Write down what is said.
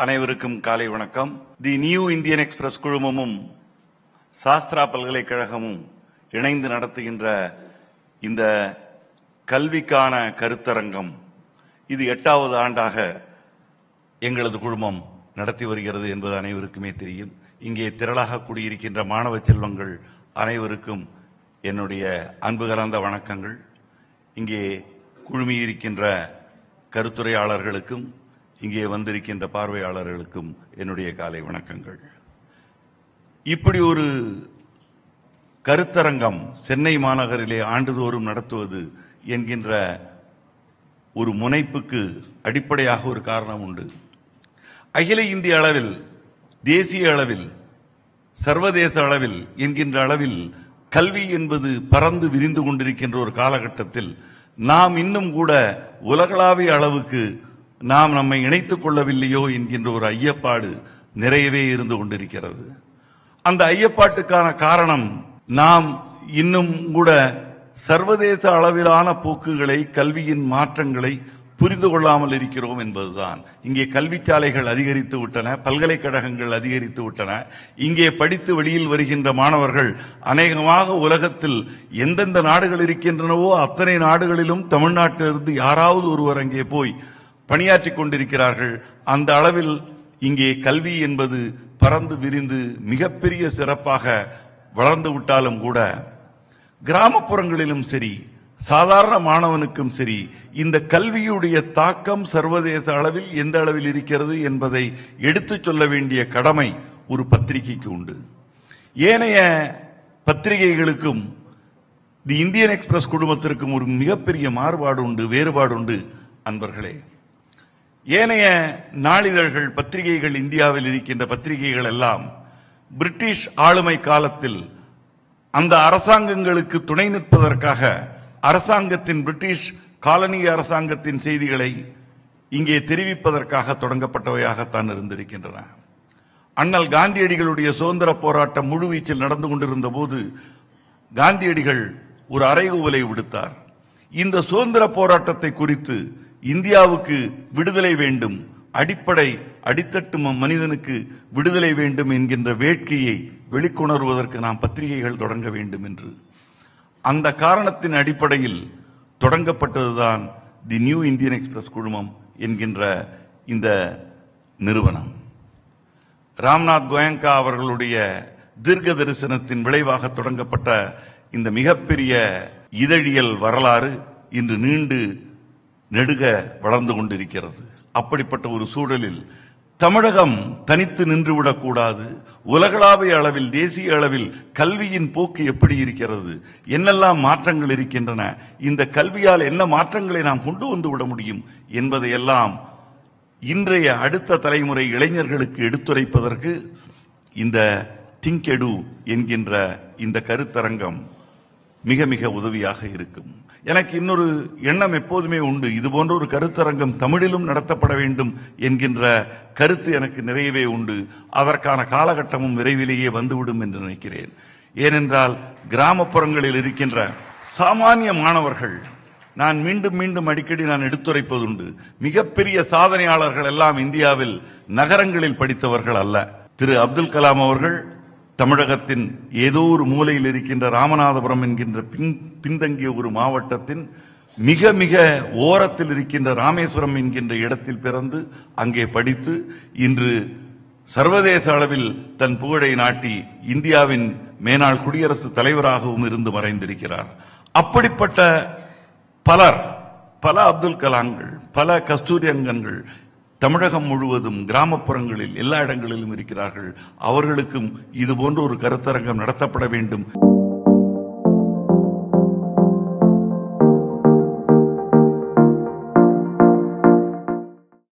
அனைவருக்கும் காலை வணக்கம் தி நியூ இந்தியன் எக்ஸ்பிரஸ் குழுமமும் சாஸ்திரா பல்கலைக்கழகமும் இணைந்து நடத்துகின்ற இந்த கல்விக்கான கருத்தரங்கம் இது எட்டாவது ஆண்டாக எங்களது குழுமம் நடத்தி வருகிறது என்பது அனைவருக்குமே தெரியும் இங்கே திரளாக கூடியிருக்கின்ற மாணவ செல்வங்கள் அனைவருக்கும் என்னுடைய அன்பு கலந்த வணக்கங்கள் இங்கே குழுமியிருக்கின்ற கருத்துரையாளர்களுக்கும் இங்கே வந்திருக்கின்ற பார்வையாளர்களுக்கும் என்னுடைய காலை வணக்கங்கள் இப்படி ஒரு கருத்தரங்கம் சென்னை மாநகரிலே ஆண்டுதோறும் நடத்துவது என்கின்ற ஒரு முனைப்புக்கு அடிப்படையாக ஒரு காரணம் உண்டு அகில இந்திய அளவில் தேசிய அளவில் சர்வதேச அளவில் என்கின்ற அளவில் கல்வி என்பது பறந்து விரிந்து கொண்டிருக்கின்ற ஒரு காலகட்டத்தில் நாம் இன்னும் கூட உலகளாவிய அளவுக்கு நாம் நம்மை இணைத்துக் கொள்ளவில்லையோ என்கின்ற ஒரு ஐயப்பாடு நிறையவே இருந்து கொண்டிருக்கிறது அந்த ஐயப்பாட்டுக்கான காரணம் நாம் இன்னும் கூட சர்வதேச அளவிலான போக்குகளை கல்வியின் மாற்றங்களை புரிந்து கொள்ளாமல் இருக்கிறோம் என்பதுதான் இங்கே கல்வி சாலைகள் அதிகரித்து விட்டன பல்கலைக்கழகங்கள் அதிகரித்து விட்டன இங்கே படித்து வெளியில் வருகின்ற மாணவர்கள் அநேகமாக உலகத்தில் எந்தெந்த நாடுகள் இருக்கின்றனவோ அத்தனை நாடுகளிலும் தமிழ்நாட்டிலிருந்து யாராவது ஒருவர் அங்கே போய் பணியாற்றிக் கொண்டிருக்கிறார்கள் அந்த அளவில் இங்கே கல்வி என்பது பறந்து விரிந்து மிகப்பெரிய சிறப்பாக வளர்ந்து விட்டாலும் கூட கிராமப்புறங்களிலும் சரி சாதாரண மாணவனுக்கும் சரி இந்த கல்வியுடைய தாக்கம் சர்வதேச அளவில் எந்த அளவில் இருக்கிறது என்பதை எடுத்துச் சொல்ல வேண்டிய கடமை ஒரு பத்திரிகைக்கு உண்டு ஏனைய பத்திரிகைகளுக்கும் தி இந்தியன் எக்ஸ்பிரஸ் குழுமத்திற்கும் ஒரு மிகப்பெரிய மாறுபாடு உண்டு வேறுபாடு உண்டு அன்பர்களே ஏனைய நாளிதழ்கள் பத்திரிகைகள் இந்தியாவில் இருக்கின்ற பத்திரிகைகள் எல்லாம் பிரிட்டிஷ் ஆளுமை காலத்தில் அந்த அரசாங்கங்களுக்கு துணை நிற்பதற்காக அரசாங்கத்தின் பிரிட்டிஷ் காலனி அரசாங்கத்தின் செய்திகளை இங்கே தெரிவிப்பதற்காக தொடங்கப்பட்டவையாகத்தான் இருந்திருக்கின்றன அண்ணல் காந்தியடிகளுடைய சுதந்திர போராட்டம் முழுவீச்சில் நடந்து கொண்டிருந்த போது காந்தியடிகள் ஒரு அறைகூவலை விடுத்தார் இந்த சுதந்திர போராட்டத்தை குறித்து இந்தியாவுக்கு விடுதலை வேண்டும் அடிப்படை அடித்தட்டு ம- மனிதனுக்கு விடுதலை வேண்டும் என்கின்ற வேட்கையை வெளிக்கொணர்வதற்கு நாம் பத்திரிகைகள் தொடங்க வேண்டும் என்று அந்த காரணத்தின் அடிப்படையில் தொடங்கப்பட்டதுதான் தி நியூ இந்தியன் எக்ஸ்பிரஸ் குழுமம் என்கின்ற இந்த நிறுவனம் ராம்நாத் கோயங்கா அவர்களுடைய தீர்க்க தரிசனத்தின் விளைவாக தொடங்கப்பட்ட இந்த மிகப்பெரிய இதழியல் வரலாறு இன்று நீண்டு நெடுக வளர்ந்து கொண்டிருக்கிறது அப்படிப்பட்ட ஒரு சூழலில் தமிழகம் தனித்து நின்றுவிடக்கூடாது உலகளாவிய அளவில் தேசிய அளவில் கல்வியின் போக்கு எப்படி இருக்கிறது என்னெல்லாம் மாற்றங்கள் இருக்கின்றன இந்த கல்வியால் என்ன மாற்றங்களை நாம் கொண்டு வந்து விட முடியும் என்பதையெல்லாம் இன்றைய அடுத்த தலைமுறை இளைஞர்களுக்கு எடுத்துரைப்பதற்கு இந்த திங்க் எடு என்கின்ற இந்த கருத்தரங்கம் மிக மிக உதவியாக இருக்கும் எனக்கு இன்னொரு எண்ணம் எப்போதுமே உண்டு இது போன்ற ஒரு கருத்தரங்கம் தமிழிலும் நடத்தப்பட வேண்டும் என்கின்ற கருத்து எனக்கு நிறையவே உண்டு அதற்கான காலகட்டமும் விரைவிலேயே வந்துவிடும் என்று நினைக்கிறேன் ஏனென்றால் கிராமப்புறங்களில் இருக்கின்ற சாமானிய மாணவர்கள் நான் மீண்டும் மீண்டும் அடிக்கடி நான் எடுத்துரைப்பதுண்டு மிகப்பெரிய சாதனையாளர்கள் எல்லாம் இந்தியாவில் நகரங்களில் படித்தவர்கள் அல்ல திரு அப்துல் கலாம் அவர்கள் தமிழகத்தின் ஏதோ ஒரு மூலையில் இருக்கின்ற ராமநாதபுரம் என்கின்ற பின் பின்தங்கிய ஒரு மாவட்டத்தின் மிக மிக ஓரத்தில் இருக்கின்ற ராமேஸ்வரம் என்கின்ற இடத்தில் பிறந்து அங்கே படித்து இன்று சர்வதேச அளவில் தன் புகழை நாட்டி இந்தியாவின் மேனாள் குடியரசுத் தலைவராகவும் இருந்து மறைந்திருக்கிறார் அப்படிப்பட்ட பலர் பல அப்துல் கலாம்கள் பல கஸ்தூரியங்கன்கள் தமிழகம் முழுவதும் கிராமப்புறங்களில் எல்லா இடங்களிலும் இருக்கிறார்கள் அவர்களுக்கும் இது போன்ற ஒரு கருத்தரங்கம் நடத்தப்பட வேண்டும்